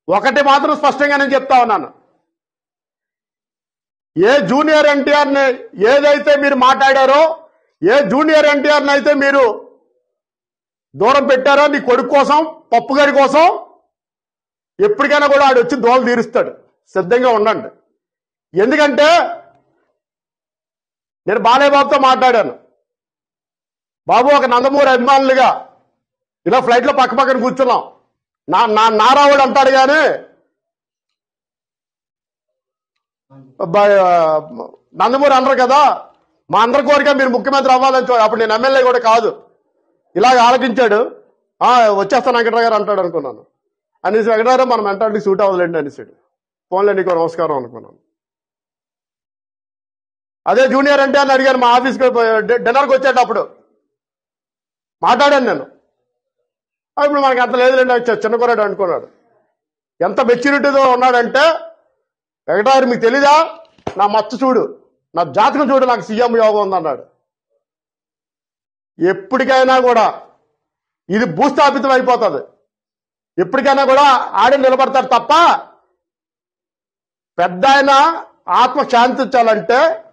ఒకటి మాత్రం స్పష్టంగా నేను చెప్తా ఉన్నాను ఏ జూనియర్ ఎన్టీఆర్ ని ఏదైతే మీరు మాట్లాడారో ఏ జూనియర్ ఎన్టీఆర్ ని అయితే మీరు దూరం పెట్టారో నీ కొడుకు కోసం పప్పు గారి కోసం ఎప్పటికైనా కూడా ఆడు వచ్చి దోలు తీరుస్తాడు సిద్ధంగా ఉండండి ఎందుకంటే నేను బాలయ్య బాబుతో మాట్లాడాను బాబు ఒక నందమూరి అభిమానులుగా ఇలా ఫ్లైట్ లో పక్క పక్కన కూర్చున్నాం నా నా నారావుడు అంటాడు కానీ బ- నందమూరి అనరు కదా మా అందరి కోరిక మీరు ముఖ్యమంత్రి అవ్వాలని చూ- అప్పుడు నేను ఎమ్మెల్యే కూడా కాదు ఇలాగ ఆలకించాడు ఆ వచ్చేస్తాను వెంకటరావు గారు అంటాడు అనుకున్నాను అనేసి వెంకటరావు మనం మెంటాలిటీ సూట్ అవ్వలేండి అనేసాడు ఫోన్లో నీకు నమస్కారం అనుకున్నాను అదే జూనియర్ అంటే అని అడిగాను మా ఆఫీస్కి డి- డిన్నర్కి వచ్చేటప్పుడు మాట్లాడాను నేను ఆ, ఇప్పుడు మనకి అంత లేదులేండి అది చి- చిన్న కుర్రాడు అనుకున్నాడు ఎంత మెచ్యూరిటీతో ఉన్నాడంటే వెంకటరావు మీకు తెలీదా నా మచ్చ చూడు నా జాతకం చూడు నాకు సీఎం యోగం ఉందన్నాడు ఎప్పటికైనా కూడా ఇది భూస్థాపితం అయిపోతుంది ఎప్పటికైనా కూడా ఆడే నిలబడతాడు తప్ప పెద్ద ఆయన ఆత్మ శాంతించాలంటే